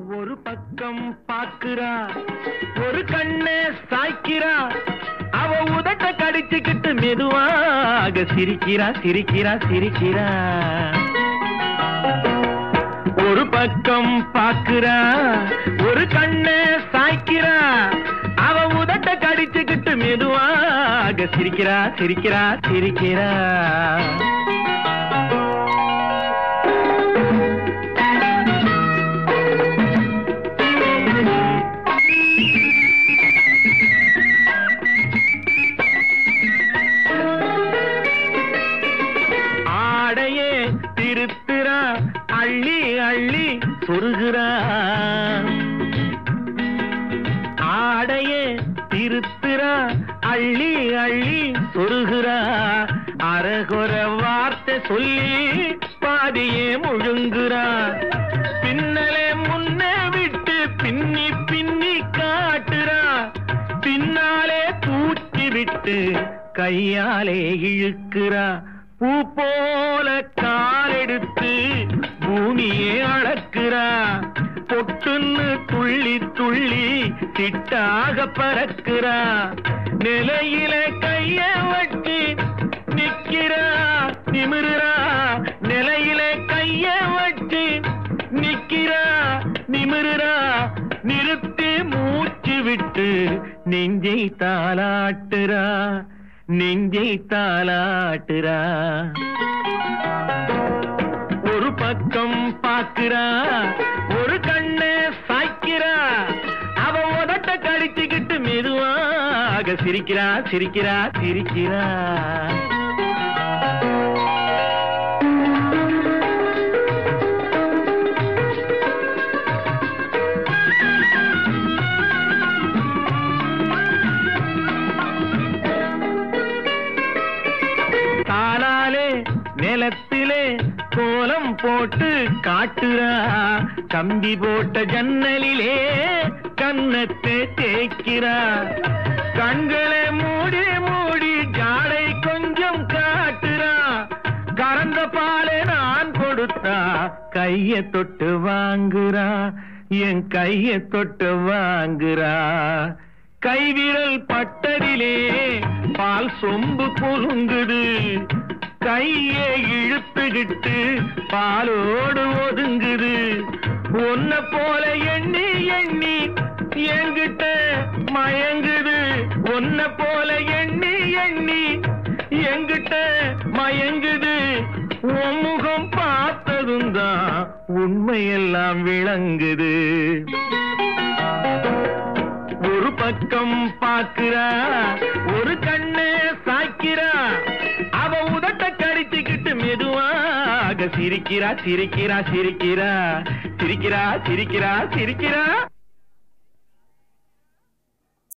ஒரு பக்கம் பாக்குறா ஒரு கண்ணே சாய்க்கிறா அவ உதட்ட கடிச்சுக்கிட்டு மெதுவாக சிரிக்கிறா சிரிக்கிறா சிரிக்கிறா ஒரு பக்கம் பாக்குறா ஒரு கண்ணே சாய்க்கிறா அவ உதட்ட கடிச்சுக்கிட்டு மெதுவாக சிரிக்கிறா சிரிக்கிறா சிரிக்கிறா ஆடையே திருத்துறா அள்ளி அள்ளி சொருகிறா ஆடையே திருத்துறா அள்ளி அள்ளி சொருகிறா அரகுற வார்த்தை சொல்லி பாதியே முழுங்குறா பின்னலே முன்னே விட்டு பின்னி பின்னி காட்டுறா பின்னாலே தூக்கி விட்டு கையாலே இழுக்கிறா பூ போல காலெடுத்து பூமியே அளக்கிறா பொட்டுன்னு துள்ளி துள்ளி திட்டாக பறக்கிறா நிலையில கைய வச்சு நிக்கிறா நிமிருறா நிலையில கைய வச்சு நிக்கிறா நிமிருறா நிறுத்தி மூச்சு விட்டு நெஞ்சை தாளாட்டுறா நெஞ்சை தாளாட்டுறா ஒரு பக்கம் பாக்குறா ஒரு கண்ணை சாய்க்கிறா அவ உதட்ட கடிச்சுக்கிட்டு மெதுவாக சிரிக்கிறா சிரிக்கிறா சிரிக்கிறா காலாலே நிலத்திலே கோலம் போட்டு காட்டுறா கம்பி போட்ட ஜன்னலிலே கன்னத்தை தேய்க்கிறா கண்களை மூடி மூடி ஜாடை கொஞ்சம் காட்டுறா கறந்த பாலை நான் கொடுத்தா கைய தொட்டு வாங்குறா என் கைய தொட்டு வாங்குறா கைவிரல் பட்டதிலே பால் சொம்பு பொருங்குது கையை இழுத்துக்கிட்டு பாலோடு ஒதுங்குது உன்ன போல எண்ணி எண்ணி என்கிட்ட மயங்குது உன்ன போல எண்ணி எண்ணி என்கிட்ட மயங்குது உன் முகம் பார்த்ததும் தான் உண்மையெல்லாம் விளங்குது ஒரு பக்கம் பாக்குறா ஒரு கண்ணே சாய்க்கிறா அவ உதட்ட கடிச்சுக்கிட்டு மெதுவாக சிரிக்கிறா சிரிக்கிறா சிரிக்கிறா சிரிக்கிறா சிரிக்கிறா சிரிக்கிறா